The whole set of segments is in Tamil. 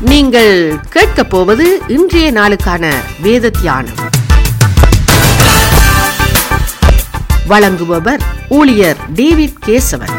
நீங்கள் கேட்கப் போவது இன்றைய நாளுக்கான வேத தியானம் வழங்குபவர் ஊழியர் டேவிட் கேசவன்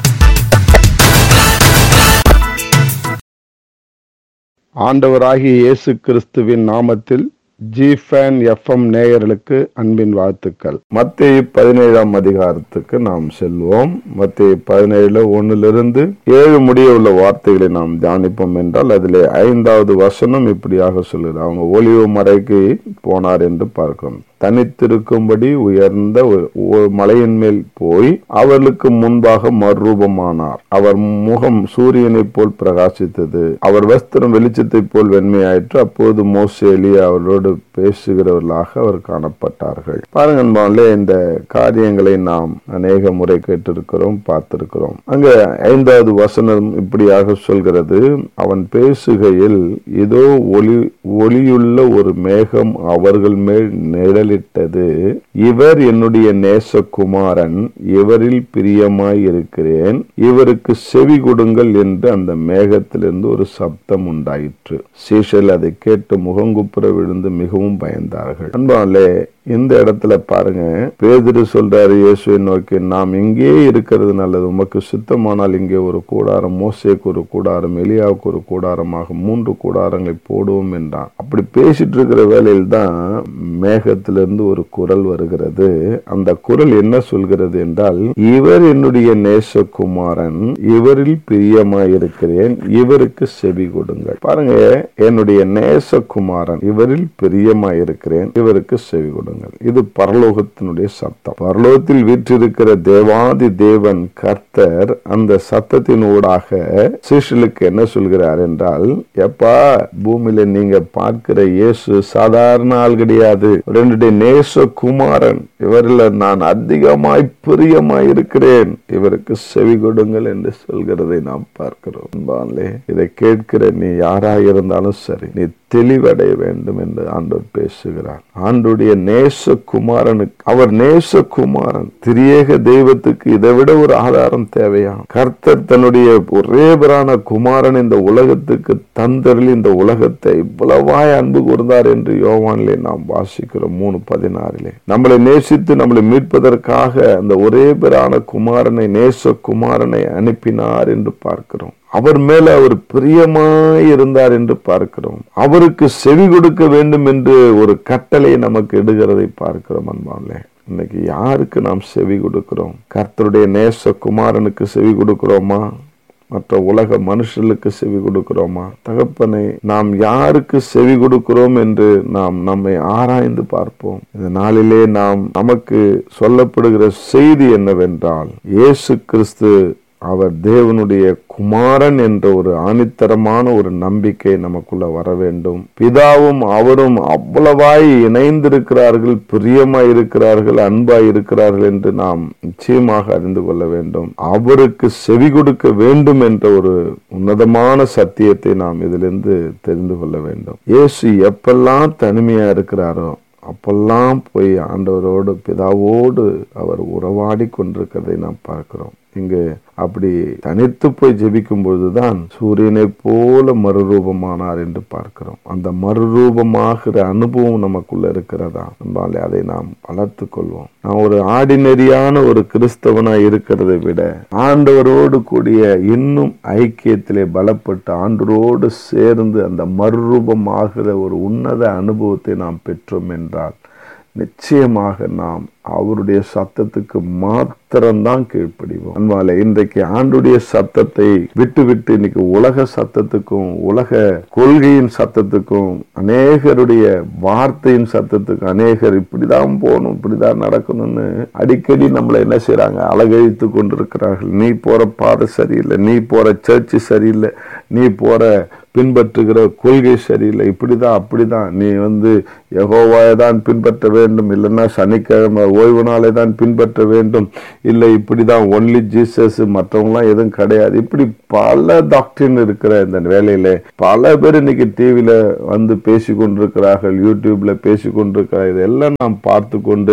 ஆண்டவராகிய இயேசு கிறிஸ்துவின் நாமத்தில் ஜிஃபேன் எஃப்எம் நேயர்களுக்கு அன்பின் வாழ்த்துக்கள் மத்திய பதினேழாம் அதிகாரத்துக்கு நாம் செல்வோம் மத்திய பதினேழுல ஒன்னிலிருந்து ஏழு முடிய உள்ள வார்த்தைகளை நாம் தியானிப்போம் என்றால் அதிலே ஐந்தாவது வசனம் இப்படியாக சொல்லுது அவங்க ஒளிவு மறைக்கு போனார் என்று பார்க்கிறோம் தனித்திருக்கும்படி உயர்ந்த ஒரு- ஒரு மலையின் மேல் போய் அவர்களுக்கு முன்பாக மறுரூபமானார் அவர் முகம் சூரியனைப் போல் பிரகாசித்தது அவர் வஸ்திரம் வெளிச்சத்தைப் போல் வெண்மையாயிற்று அப்போது மோசே எலியா அவர்களோடு பேசுகிறவர்களாக அவர் காணப்பட்டார்கள் பாருங்க அன்பாலே இந்த காரியங்களை நாம் அநேக முறை கேட்டிருக்கிறோம் பார்த்திருக்கிறோம் அங்க ஐந்தாவது வசனம் இப்படியாக சொல்கிறது அவன் பேசுகையில் இதோ ஒளி ஒளியுள்ள ஒரு மேகம் அவர்கள் மேல் நிழலிட்டது இவர் என்னுடைய நேசகுமாரன் இவரில் பிரியமாய் இருக்கிறேன் இவருக்கு செவி கொடுங்கள் என்று அந்த மேகத்திலிருந்து ஒரு சப்தம் உண்டாயிற்று சீஷல் அதை கேட்டு முகங்குப்புற விழுந்து மிகவும் பயந்தார்கள் அன்பாலே இந்த இடத்துல பாருங்க பேதுரு சொல்றாரு இயேசுவை நோக்கி நாம் இங்கே இருக்கிறது நல்லது உமக்கு சித்தமானால் இங்கே ஒரு கூடாரம் மோசேக்கு ஒரு கூடாரம் எலியாவுக்கு ஒரு கூடாரமாக மூன்று கூடாரங்களை போடுவோம் என்றான் அப்படி பேசிட்டு இருக்கிற வேளையில் தான் மேகத்திலிருந்து ஒரு குரல் வருகிறது அந்த குரல் என்ன சொல்கிறது என்றால் இவர் என்னுடைய நேசகுமாரன் இவரில் பிரியமாயிருக்கிறேன் இவருக்கு செவி கொடுங்கள் பாருங்க என்னுடைய நேசகுமாரன் இவரில் பிரியமாயிருக்கிறேன் இவருக்கு செவி கொடுங்கள் இது பரலோகத்தினுடைய சத்தம் பரலோகத்தில் வீற்றிருக்கிற தேவாதி தேவன் கர்த்தர் அந்த சத்தத்தின் ஊடாக சிஷிலுக்கு என்ன சொல்கிறார் என்றால் எப்பா பூமியில நீங்க பார்க்கிற இயேசு சாதாரண ஆள் கிடையாது ரெண்டுடைய நேச குமாரன் இவரில் நான் அதிகமாய் பிரியமாய் இருக்கிறேன் இவருக்கு செவி கொடுங்கள் என்று சொல்கிறதை நாம் பார்க்கிறோம் அன்பாலே, இதை கேட்கிற நீ யாராக இருந்தாலும் சரி நீ தெளிவடைய வேண்டும் என்று ஆண்டவர் பேசுகிறார் ஆண்டுடைய நேச குமாரனுக்கு அவர் நேச குமாரன் திரியேக தெய்வத்துக்கு இதை விட ஒரு ஆதாரம் தேவையா கர்த்தர் தன்னுடைய ஒரே பிரான குமாரன் இந்த உலகத்துக்கு தந்தரில் இந்த உலகத்தை இவ்வளவாய் அன்பு கூர்ந்தார் என்று யோவானிலே நாம் வாசிக்கிறோம் மூணு பதினாறிலே நம்மளை நேசித்து நம்மளை மீட்பதற்காக அந்த ஒரே பிரான குமாரனை நேச குமாரனை அனுப்பினார் என்று பார்க்கிறோம் அவர் மேல அவர் பிரியமாய் இருந்தார் என்று பார்க்கிறோம் அவருக்கு செவி கொடுக்க வேண்டும் என்று ஒரு கட்டளை நமக்கு இடுகிறதை பார்க்கிறோம் அன்பான்லே இன்னைக்கு யாருக்கு நாம் செவி கொடுக்கிறோம் கர்த்தருடைய நேச குமாரனுக்கு செவி கொடுக்கிறோமா மற்ற உலக மனுஷர்களுக்கு செவி கொடுக்கிறோமா தகப்பனை நாம் யாருக்கு செவி கொடுக்கிறோம் என்று நாம் நம்மை ஆராய்ந்து பார்ப்போம் இந்த நாளிலே நாம் நமக்கு சொல்லப்படுகிற செய்தி என்னவென்றால் இயேசு கிறிஸ்து அவர் தேவனுடைய குமாரன் என்ற ஒரு ஆணித்தரமான ஒரு நம்பிக்கை நமக்குள்ள வர வேண்டும் பிதாவும் அவரும் அவ்வளவாய் இணைந்திருக்கிறார்கள் பிரியமாய் இருக்கிறார்கள் அன்பாய் இருக்கிறார்கள் என்று நாம் நிச்சயமாக அறிந்து கொள்ள வேண்டும் அவருக்கு செவி கொடுக்க வேண்டும் என்ற ஒரு உன்னதமான சத்தியத்தை நாம் இதிலிருந்து தெரிந்து கொள்ள வேண்டும் இயேசு எப்பெல்லாம் தனிமையா இருக்கிறாரோ அப்பெல்லாம் போய் ஆண்டவரோடு பிதாவோடு அவர் உறவாடி கொண்டிருக்கிறதை நாம் பார்க்கிறோம் இங்கு அப்படி தனித்து போய் ஜெபிக்கும் பொழுதுதான் சூரியனை போல மறுரூபமானார் என்று பார்க்கிறோம் அந்த மறுரூபமாகிற அனுபவம் நமக்குள்ள இருக்கிறதா என்பாலே அதை நாம் வளர்த்து கொள்வோம் நான் ஒரு ஆர்டினரியான ஒரு கிறிஸ்தவனா இருக்கிறதை விட ஆண்டவரோடு கூடிய இன்னும் ஐக்கியத்திலே பலப்பட்டு ஆண்டவரோடு சேர்ந்து அந்த மறுரூபமாகிற ஒரு உன்னத அனுபவத்தை நாம் பெற்றோம் என்றால் நிச்சயமாக நாம் அவருடைய சத்தத்துக்கு மாத்திரம்தான் கீழ்ப்படிவோம் அன்பாலே இன்றைக்கு ஆண்டுடைய சத்தத்தை விட்டு விட்டு இன்னைக்கு உலக சத்தத்துக்கும் உலக கொள்கையின் சத்தத்துக்கும் அநேகருடைய வார்த்தையின் சத்தத்துக்கும் அநேகர் இப்படிதான் போகணும் இப்படிதான் நடக்கணும்னு அடிக்கடி நம்மளை என்ன செய்றாங்க அலகழித்து கொண்டிருக்கிறார்கள் நீ போற பாதை சரியில்லை நீ போற சர்ச்சு சரியில்லை நீ போற பின்பற்றுகிற கொள்கை சரியில்லை இப்படிதான் அப்படிதான் நீ வந்து யெகோவாயை தான் பின்பற்ற வேண்டும் இல்லைன்னா சனிக்கிழமை ஓய்வு நாளை தான் பின்பற்ற வேண்டும் இல்லை இப்படிதான் ஒன்லி ஜீசஸ் மற்றவங்களாம் எதுவும் கிடையாது இப்படி பல டாக்டரின் இருக்கிற இந்த வேலையில பல பேர் இன்னைக்கு டிவியில வந்து பேசி கொண்டிருக்கிறார்கள் யூடியூப்ல பேசி கொண்டிருக்கிறார்கள் இதெல்லாம் நாம் பார்த்து கொண்டு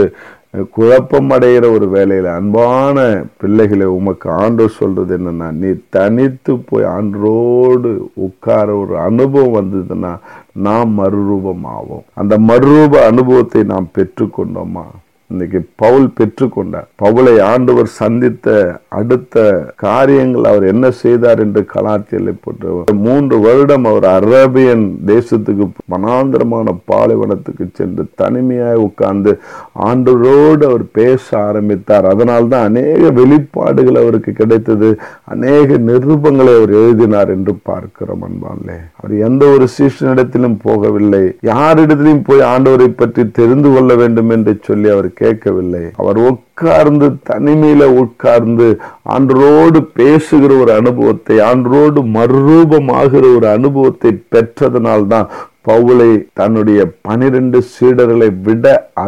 குழப்பம் அடைகிற ஒரு வேலையில அன்பான பிள்ளைகளை உமக்கு ஆண்டவர் சொல்றது என்னன்னா நீ தனித்து போய் ஆண்டரோடு உட்கார ஒரு அனுபவம் வந்ததுன்னா நாம் மறுரூபம் ஆவோம் அந்த மறுரூப அனுபவத்தை நாம் பெற்றுக்கொண்டோமா இன்னைக்கு பவுல் பெற்றுக்கொண்டார் பவுலை ஆண்டவர் சந்தித்த அடுத்த காரியங்கள் அவர் என்ன செய்தார் என்று கலாத்தியலை போட்டு மூன்று வருடம் அவர் அரேபியன் தேசத்துக்கு மனாந்திரமான பாலைவனத்துக்கு சென்று தனிமையாய் உட்கார்ந்து ஆண்டவரோடு அவர் பேச ஆரம்பித்தார் அதனால்தான் அநேக வெளிப்பாடுகள் அவருக்கு கிடைத்தது அநேக நிருபங்களை அவர் எழுதினார் என்று பார்க்கிறோம் அன்பான்லே அவர் எந்த ஒரு சீஷனிடத்திலும் போகவில்லை யாரிடத்திலும் போய் ஆண்டவரை பற்றி தெரிந்து கொள்ள வேண்டும் என்று சொல்லி அவர் கேட்கவில்லை அவர் உட்கார்ந்து தனிமையில உட்கார்ந்து ஆண்டரோடு பேசுகிற ஒரு அனுபவத்தை ஆண்டரோடு மறுரூபமாகிற ஒரு அனுபவத்தை பெற்றதனால்தான் பவுலை தன்னுடைய பனிரெண்டு சீடர்களை விட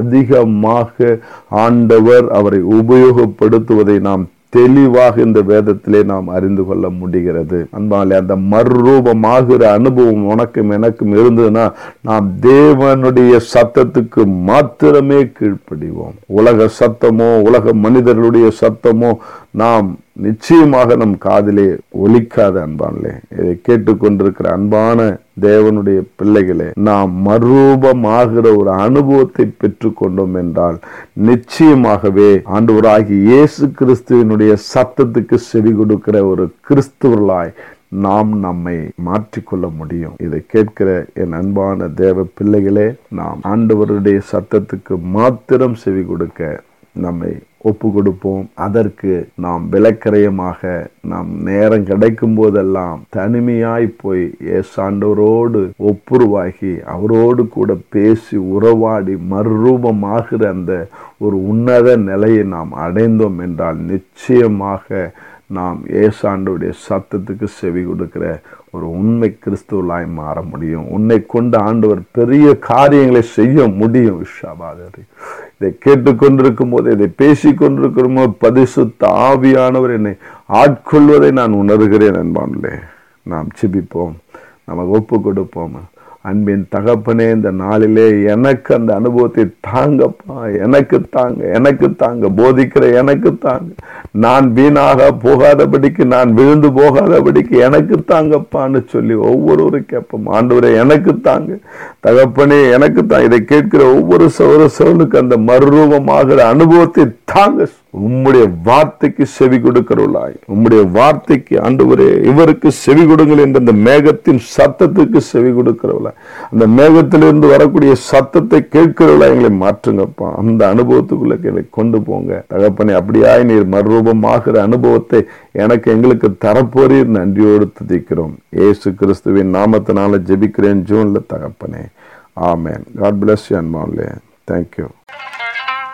அதிகமாக ஆண்டவர் அவரை உபயோகப்படுத்துவதை நாம் தெளிவாக இந்த வேதத்திலே நாம் அறிந்து கொள்ள முடிகிறது அன்பாலே அந்த மறுரூபமாகிற அனுபவம் உனக்கும் எனக்கும் இருந்ததுன்னா நாம் தேவனுடைய சத்தத்துக்கு மாத்திரமே கீழ்ப்படிவோம் உலக சத்தமோ உலக மனிதர்களுடைய சத்தமோ நாம் நிச்சயமாக நம் காதிலே ஒலிக்காத அன்பான்லே இதை கேட்டுக்கொண்டிருக்கிற அன்பான தேவனுடைய பிள்ளைகளே நாம் மறுரூபமாகிற ஒரு அனுபவத்தை பெற்றுக்கொண்டோம் என்றால் நிச்சயமாகவே ஆண்டவராகி இயேசு கிறிஸ்துவனுடைய சத்தத்துக்கு செவி கொடுக்கிற ஒரு கிறிஸ்துவர்களாய் நாம் நம்மை மாற்றிக்கொள்ள முடியும் இதை கேட்கிற என் அன்பான தேவ பிள்ளைகளே நாம் ஆண்டவருடைய சத்தத்துக்கு மாத்திரம் செவி கொடுக்க நம்மை ஒப்பு கொடுப்போம் அதற்கு நாம் விலக்கரையமாக நாம் நேரம் கிடைக்கும் போதெல்லாம் தனிமையாய் போய் ஏசாண்டவரோடு ஒப்புருவாகி அவரோடு கூட பேசி உறவாடி மறுரூபமாகிற அந்த ஒரு உன்னத நிலையை நாம் அடைந்தோம் என்றால் நிச்சயமாக நாம் ஏசாண்டோடைய சத்தத்துக்கு செவி கொடுக்கிற ஒரு உண்மை கிறிஸ்துவலாய் மாற முடியும் உன்னை கொண்டு ஆண்டவர் பெரிய காரியங்களை செய்ய முடியும் விஷாபாதரி இதை கேட்டுக்கொண்டிருக்கும் போது இதை பேசிக் கொண்டிருக்கும் போது பரிசுத்த ஆவியானவர் என்னை ஆட்கொள்வதை நான் உணர்கிறேன் என்பான்லே நாம் சிபிப்போம் நமக்கு ஒப்பு கொடுப்போம் அன்பின் தகப்பனே இந்த நாளிலே எனக்கு அந்த அனுபவத்தை தாங்கப்பா எனக்கு தாங்க எனக்கு தாங்க போதிக்கிற எனக்கு தாங்க நான் வீணாக போகாதபடிக்கு நான் விழுந்து போகாதபடிக்கு எனக்கு தாங்கப்பான்னு சொல்லி ஒவ்வொருவரும் கேட்போம் ஆண்டவரே எனக்கு தாங்க தகப்பனே எனக்கு தான் இதை கேட்கிற ஒவ்வொரு சௌர சவுனுக்கு அந்த மறுரூபமாகிற அனுபவத்தை தாங்க உம்முடைய வார்த்தைக்கு செவி கொடுக்கிறவளாய் உம்முடைய வார்த்தைக்கு ஆண்டவரே இவருக்கு செவி கொடுங்கள் என்ற அந்த மேகத்தின் சத்தத்துக்கு செவி கொடுக்கிறவளாய் அந்த மேகத்திலிருந்து வரக்கூடிய சத்தத்தை கேட்கிறவளாய் எங்களை மாற்றுங்கப்பா அந்த அனுபவத்துக்குள்ள எங்களை கொண்டு போங்க தகப்பனே அப்படியாய் நீர் மறுரூபமாகிற அனுபவத்தை எனக்கு எங்களுக்கு தரப்போறீர் நன்றியோடு துதிக்கிறோம் ஏசு கிறிஸ்துவின் நாமத்தினால ஜெபிக்கிறேன் ஜூன்ல தகப்பனே ஆமேன் காட் பிளஸ் யூ அன்பான்லே தேங்க்யூ